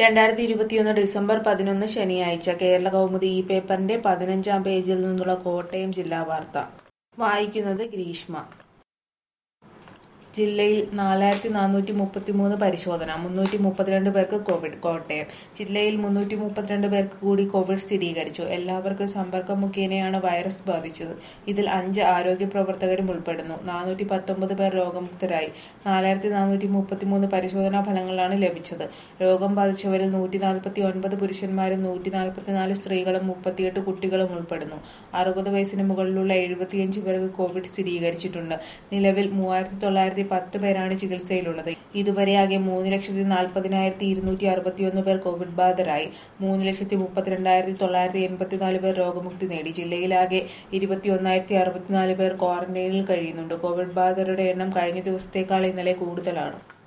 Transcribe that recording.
രണ്ടായിരത്തി ഇരുപത്തിയൊന്ന് ഡിസംബർ പതിനൊന്ന് ശനിയാഴ്ച കേരള കൗമുദി ഈ പേപ്പറിന്റെ പതിനഞ്ചാം പേജിൽ നിന്നുള്ള കോട്ടയം ജില്ലാ വാർത്ത വായിക്കുന്നത് ഗ്രീഷ്മ ജില്ലയിൽ നാലായിരത്തി നാനൂറ്റി മുപ്പത്തിമൂന്ന് പരിശോധന മുന്നൂറ്റി മുപ്പത്തിരണ്ട് പേർക്ക് കോവിഡ് കോട്ടയം ജില്ലയിൽ മുന്നൂറ്റി മുപ്പത്തിരണ്ട് പേർക്ക് കൂടി കോവിഡ് സ്ഥിരീകരിച്ചു എല്ലാവർക്കും സമ്പർക്കം മുഖേനയാണ് വൈറസ് ബാധിച്ചത് ഇതിൽ അഞ്ച് ആരോഗ്യ പ്രവർത്തകരും ഉൾപ്പെടുന്നു നാനൂറ്റി പത്തൊമ്പത് പേർ രോഗമുക്തരായി നാലായിരത്തി നാനൂറ്റി മുപ്പത്തിമൂന്ന് പരിശോധനാ ഫലങ്ങളാണ് ലഭിച്ചത് രോഗം ബാധിച്ചവരിൽ നൂറ്റി നാൽപ്പത്തി ഒൻപത് പുരുഷന്മാരും നൂറ്റി നാൽപ്പത്തിനാല് സ്ത്രീകളും മുപ്പത്തിയെട്ട് കുട്ടികളും ഉൾപ്പെടുന്നു അറുപത് വയസ്സിന് മുകളിലുള്ള എഴുപത്തിയഞ്ച് പേർക്ക് കോവിഡ് സ്ഥിരീകരിച്ചിട്ടുണ്ട് നിലവിൽ മൂവായിരത്തി തൊള്ളായിരത്തി പത്ത് പേരാണ് ചികിത്സയിലുള്ളത് ഇതുവരെ ആകെ മൂന്ന് ലക്ഷത്തി നാൽപ്പതിനായിരത്തി ഇരുന്നൂറ്റി അറുപത്തിയൊന്ന് പേർ കോവിഡ് ബാധിതരായി മൂന്ന് ലക്ഷത്തി മുപ്പത്തിരണ്ടായിരത്തി തൊള്ളായിരത്തി എൺപത്തിനാല് പേർ രോഗമുക്തി നേടി ജില്ലയിലാകെ ഇരുപത്തി ഒന്നായിരത്തി അറുപത്തിനാല് പേർ ക്വാറന്റൈനിൽ കഴിയുന്നുണ്ട് കോവിഡ് ബാധിതരുടെ എണ്ണം കഴിഞ്ഞ ദിവസത്തേക്കാൾ ഇന്നലെ കൂടുതലാണ്